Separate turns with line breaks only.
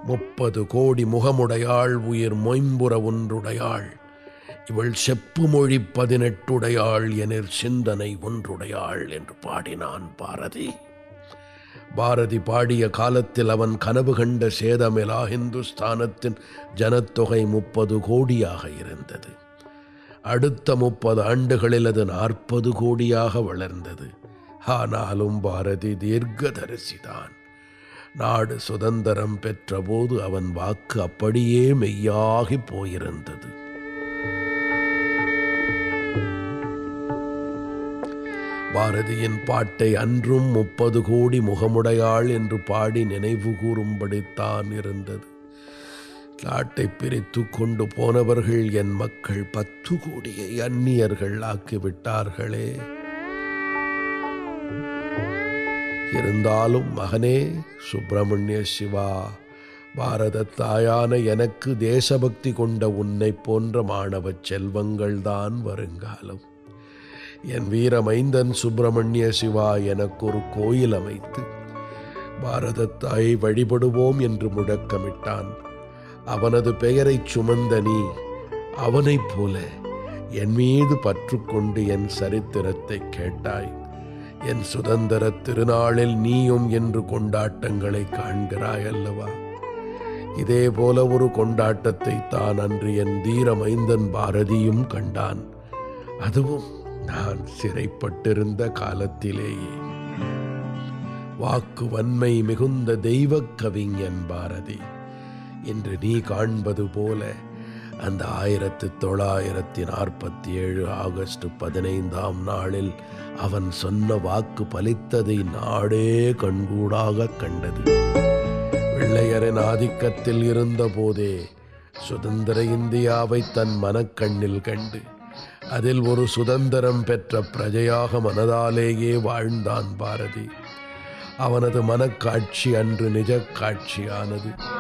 முப்பது கோடி முகமுடையாள் உயிர் மொயம்புற ஒன்றுடையாள் இவள் செப்பு மொழி பதினெட்டுடையாள் எனிற் சிந்தனை ஒன்றுடையாள் என்று பாடினான் பாரதி பாரதி பாடிய காலத்தில் அவன் கனவு கண்ட சேதமிலா இந்துஸ்தானத்தின் ஜனத்தொகை முப்பது கோடியாக இருந்தது அடுத்த முப்பது ஆண்டுகளில் அது நாற்பது கோடியாக வளர்ந்தது ஆனாலும் பாரதி தீர்க்கதரிசிதான் நாடு சுதந்திரம் பெற்றபோது அவன் வாக்கு அப்படியே மெய்யாகி போயிருந்தது பாரதியின் பாட்டை அன்றும் முப்பது கோடி முகமுடையாள் என்று பாடி நினைவு கூறும்படித்தான் இருந்தது நாட்டை பிரித்து கொண்டு போனவர்கள் என் மக்கள் பத்து கோடியை அந்நியர்கள் ஆக்கிவிட்டார்களே இருந்தாலும் மகனே சுப்பிரமணிய சிவா பாரத தாயான எனக்கு தேசபக்தி கொண்ட உன்னை போன்ற மாணவ செல்வங்கள்தான் வருங்காலம் என் வீரமைந்தன் சுப்பிரமணிய சிவா எனக்கு ஒரு கோயில் அமைத்து பாரத தாயை வழிபடுவோம் என்று முழக்கமிட்டான் அவனது பெயரைச் சுமந்த நீ அவனைப் போல என் மீது பற்று கொண்டு என் சரித்திரத்தை கேட்டாய் என் சுதந்திர திருநாளில் நீயும் என்று கொண்டாட்டங்களை காண்கிறாய் அல்லவா இதே போல ஒரு கொண்டாட்டத்தை தான் அன்று என் தீரமைந்தன் பாரதியும் கண்டான் அதுவும் நான் சிறைப்பட்டிருந்த காலத்திலேயே வாக்கு வன்மை மிகுந்த தெய்வக் கவிஞன் பாரதி இன்று நீ காண்பது போல அந்த ஆயிரத்து தொள்ளாயிரத்தி நாற்பத்தி ஏழு ஆகஸ்ட் பதினைந்தாம் நாளில் அவன் சொன்ன வாக்கு பலித்ததை நாடே கண்கூடாக கண்டது வெள்ளையரின் ஆதிக்கத்தில் இருந்த போதே சுதந்திர இந்தியாவை தன் மனக்கண்ணில் கண்டு அதில் ஒரு சுதந்திரம் பெற்ற பிரஜையாக மனதாலேயே வாழ்ந்தான் பாரதி அவனது மனக்காட்சி அன்று நிஜ காட்சியானது